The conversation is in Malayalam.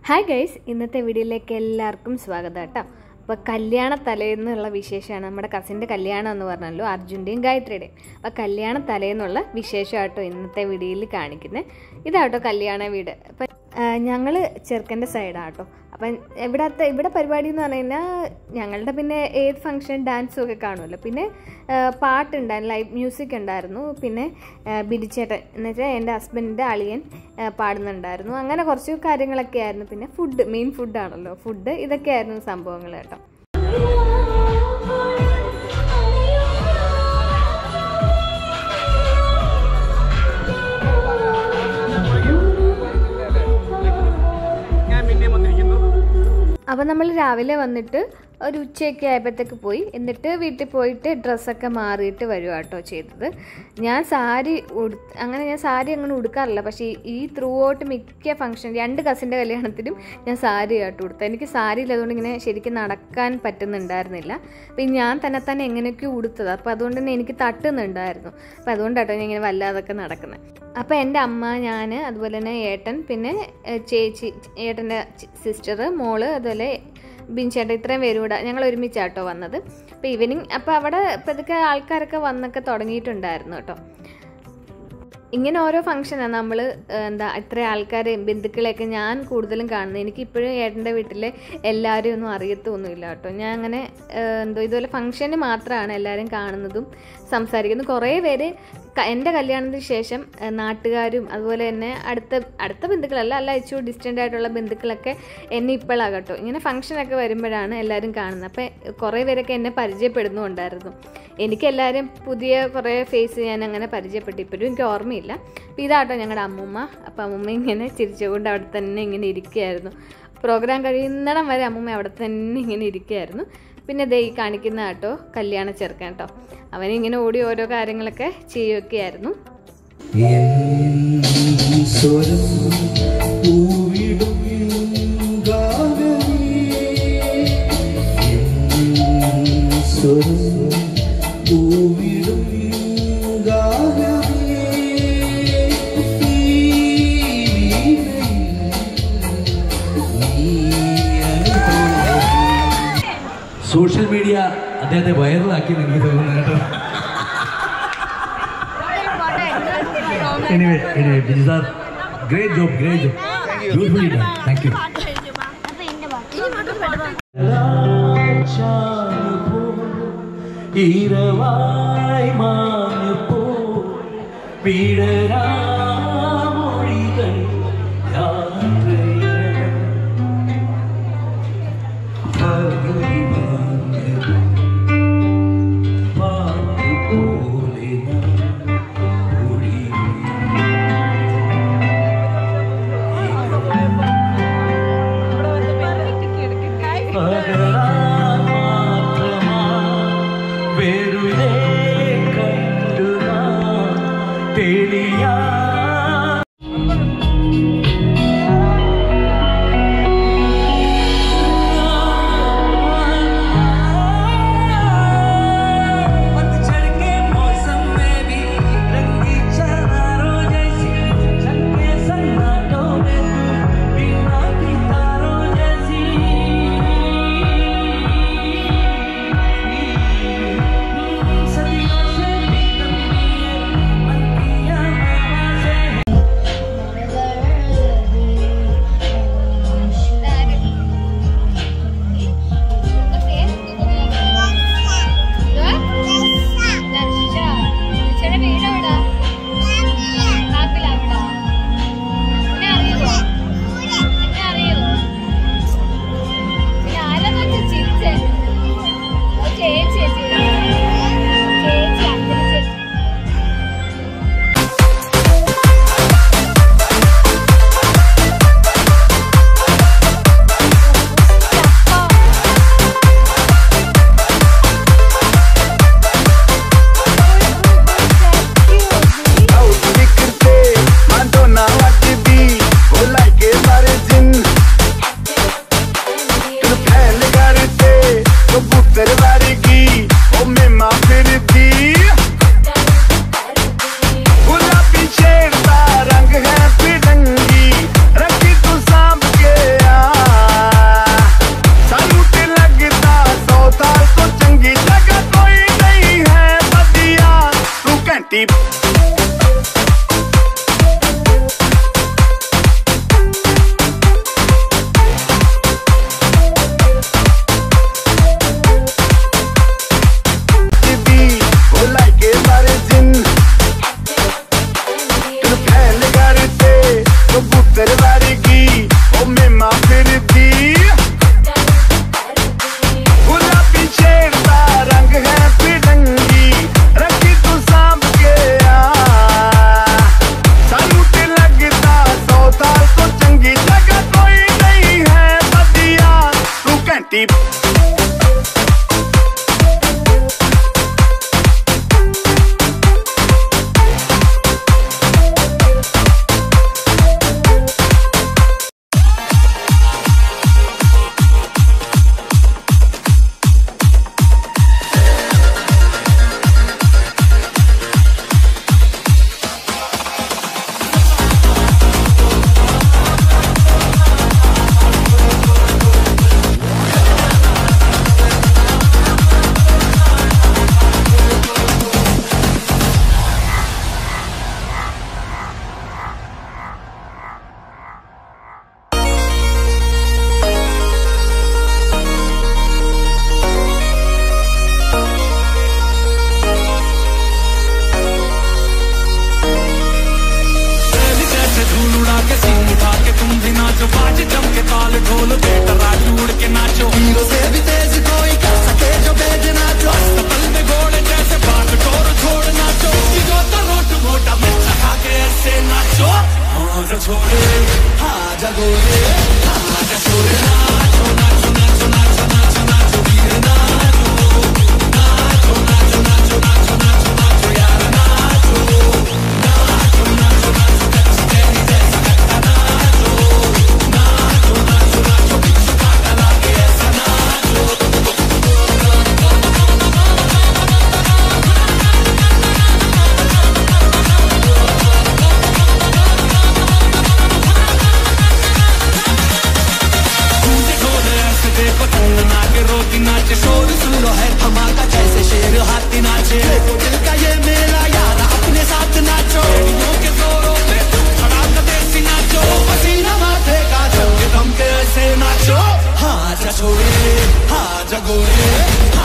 ഹായ് ഗൈസ് ഇന്നത്തെ വീഡിയോയിലേക്ക് എല്ലാവർക്കും സ്വാഗതം കേട്ടോ അപ്പോൾ കല്യാണ തലേന്നുള്ള വിശേഷമാണ് നമ്മുടെ കസിൻ്റെ കല്യാണം എന്ന് പറഞ്ഞല്ലോ അർജുൻ്റെയും ഗായത്രിയുടെയും അപ്പോൾ കല്യാണ തലേന്നുള്ള വിശേഷമാട്ടോ ഇന്നത്തെ വീഡിയോയിൽ കാണിക്കുന്നത് ഇതാട്ടോ കല്യാണ വീട് അപ്പം ഞങ്ങൾ ചെറുക്കൻ്റെ സൈഡാണ് കേട്ടോ അപ്പം ഇവിടത്തെ ഇവിടെ പരിപാടി എന്ന് പറഞ്ഞു കഴിഞ്ഞാൽ ഞങ്ങളുടെ പിന്നെ ഏത് ഫംഗ്ഷൻ ഡാൻസും ഒക്കെ കാണുമല്ലോ പിന്നെ ആ, പാട്ടുണ്ടായിരുന്നു ലൈവ് മ്യൂസിക് ഉണ്ടായിരുന്നു പിന്നെ ആ, ബിരിച്ചേട്ടൻ എന്ന് വെച്ചാൽ എൻ്റെ ഹസ്ബൻഡിൻ്റെ അളിയൻ ആ, പാടുന്നുണ്ടായിരുന്നു അങ്ങനെ കുറച്ച് കാര്യങ്ങളൊക്കെ ആയിരുന്നു പിന്നെ ഫുഡ് മെയിൻ ഫുഡാണല്ലോ ഫുഡ് ഇതൊക്കെയായിരുന്നു സംഭവങ്ങൾ കേട്ടോ ഞാൻ പിന്നെയും വന്നിരിക്കുന്നു അപ്പോൾ നമ്മൾ രാവിലെ വന്നിട്ട് ഒരു ഉച്ചയൊക്കെ ആയപ്പോഴത്തേക്ക് പോയി എന്നിട്ട് വീട്ടിൽ പോയിട്ട് ഡ്രസ്സൊക്കെ മാറിയിട്ട് വരുക കേട്ടോ ചെയ്തത് ഞാൻ സാരി ഉടുത്ത് അങ്ങനെ ഞാൻ സാരി അങ്ങനെ ഉടുക്കാറില്ല പക്ഷേ ഈ- ഈ ത്രൂ ഔട്ട് മിക്ക ഫംഗ്ഷൻ രണ്ട് കസിൻ്റെ കല്യാണത്തിനും ഞാൻ സാരി ആയിട്ട് ഉടുത്തത് എനിക്ക് സാരി ഇല്ലാതുകൊണ്ട് ഇങ്ങനെ ശരിക്കും നടക്കാൻ പറ്റുന്നുണ്ടായിരുന്നില്ല അപ്പം ഞാൻ തന്നെ തന്നെ എങ്ങനെയൊക്കെയോ ഉടുത്തത് അപ്പോൾ അതുകൊണ്ട് തന്നെ എനിക്ക് തട്ടുന്നുണ്ടായിരുന്നു അപ്പോൾ അതുകൊണ്ടാട്ടോ ഞാൻ ഇങ്ങനെ വല്ലാതൊക്കെ നടക്കുന്നത് അപ്പോൾ എൻ്റെ അമ്മ ഞാൻ അതുപോലെ തന്നെ ഏട്ടൻ പിന്നെ ഏഹ്, ചേച്ചി ഏട്ടൻ്റെ സിസ്റ്റർ മോള് അതുപോലെ ബിൻചേട്ടൻ ഇത്രയും പേരും കൂടെ ഞങ്ങൾ ഒരുമിച്ചാട്ടോ വന്നത് അപ്പോൾ ഈവനിങ് അപ്പോൾ അവിടെ ഇപ്പോൾ ഇതൊക്കെ ആൾക്കാരൊക്കെ വന്നൊക്കെ തുടങ്ങിയിട്ടുണ്ടായിരുന്നു കേട്ടോ ഇങ്ങനെ ഓരോ ഫംഗ്ഷനാണ് നമ്മൾ എന്താ ഇത്ര ആൾക്കാരെയും ബന്ധുക്കളെയൊക്കെ ഞാൻ കൂടുതലും കാണുന്നത് എനിക്ക് ഇപ്പോഴും ഏട്ടൻ്റെ വീട്ടിൽ എല്ലാവരും ഒന്നും അറിയത്തൊന്നുമില്ല കേട്ടോ ഞാൻ അങ്ങനെ ഏഹ്, എന്തോ ഇതുപോലെ ഫംഗ്ഷന് മാത്രമാണ് എല്ലാവരും കാണുന്നതും സംസാരിക്കുന്നത് കുറേ പേര് ക- എൻ്റെ കല്യാണത്തിന് ശേഷം ഏഹ്, നാട്ടുകാരും അതുപോലെ തന്നെ അടുത്ത അടുത്ത ബന്ധുക്കളല്ല അല്ല ഇച്ചിരി ഡിസ്റ്റൻ്റ് ആയിട്ടുള്ള ബന്ധുക്കളൊക്കെ എന്നെ ഇപ്പോഴാണ് കേട്ടോ ഇങ്ങനെ ഫംഗ്ഷനൊക്കെ വരുമ്പോഴാണ് എല്ലാവരും കാണുന്നത് അപ്പോൾ കുറേ പേരൊക്കെ എന്നെ പരിചയപ്പെടുന്നുണ്ടായിരുന്നു എനിക്ക് എല്ലാവരും പുതിയ കുറേ ഫേസ് ഞാൻ അങ്ങനെ പരിചയപ്പെട്ടു ഇപ്പോഴും എനിക്ക് ഓർമ്മയില്ല അപ്പോൾ ഇതാട്ടോ ഞങ്ങളുടെ അമ്മൂമ്മ അപ്പോൾ അമ്മൂമ്മ ഇങ്ങനെ ചിരിച്ചുകൊണ്ട് അവിടെ തന്നെ ഇങ്ങനെ ഇരിക്കുകയായിരുന്നു പ്രോഗ്രാം കഴിയുന്നിടം വരെ അമ്മൂമ്മ അവിടെ തന്നെ ഇങ്ങനെ ഇരിക്കുകയായിരുന്നു പിന്നെ ദേ ഈ കാണിക്കുന്ന കേട്ടോ കല്യാണ ചെറുക്കൻ കേട്ടോ അവനിങ്ങനെ ഓടി ഓരോ കാര്യങ്ങളൊക്കെ ചെയ്യുകയൊക്കെയായിരുന്നു സ്വരം പൂവിടും ഗാനമേ സ്വരം പൂവിടും ഗാനമേ ഈ വീണയിൽ നീ അനുഭവം സോഷ്യൽ മീഡിയ അദ്ദേഹത്തെ വൈറലാക്കി എന്ന് എനിക്ക് തോന്നുന്നു കേട്ടോ anyway anyway Biju sir great job great job beautifully done thank you ഈരവായി മാഞ്ഞപ്പോ പീഡരാമൊഴികൾ യാത്രയിൽ പകുതി മാഞ്ഞ പാട്ടുപോലെ നാം ഒഴിയും. പകരാൻ മാത്രമാ വെറുതെ കണ്ടു നാം തെളിയാ जम के ताल ढोल बेटा राजू उड़ के नाचो हीरो से भी तेज कोई कर सके जो बेज नाचो अस्तबल में घोड़े जैसे बाग टोर छोड़ नाचो जो तो रोट मोटा मिर्चा खा के ऐसे नाचो हाँ जा छोड़े हाँ जा गोरे हाँ जा छोड़े नाचो नाचो नाचो नाचो नाचो नाचो वीर नाचो नाचो नाचो नाचो नाचो नाचो नाचो यार नाचो नाचो नाचो नाचो कच्ची कैरी जैसा कट्टा नाचो नाचो नाचो नाचो बिच्छू काटा लागे ऐसा नाचो कूदे ढोल ऐसे देखो टंग नाचे रोटी नाचे शोर सुन लो है धमाका जैसे शेर हाथी नाचे देखो दिल का ये मेला यार अपने साथ नाचो एड़ियों के जोरों पे धड़ाका देसी नाचो पसीना माथे का जम के दम के ऐसे नाचो हाँ जा छोड़े हाँ जा गोरे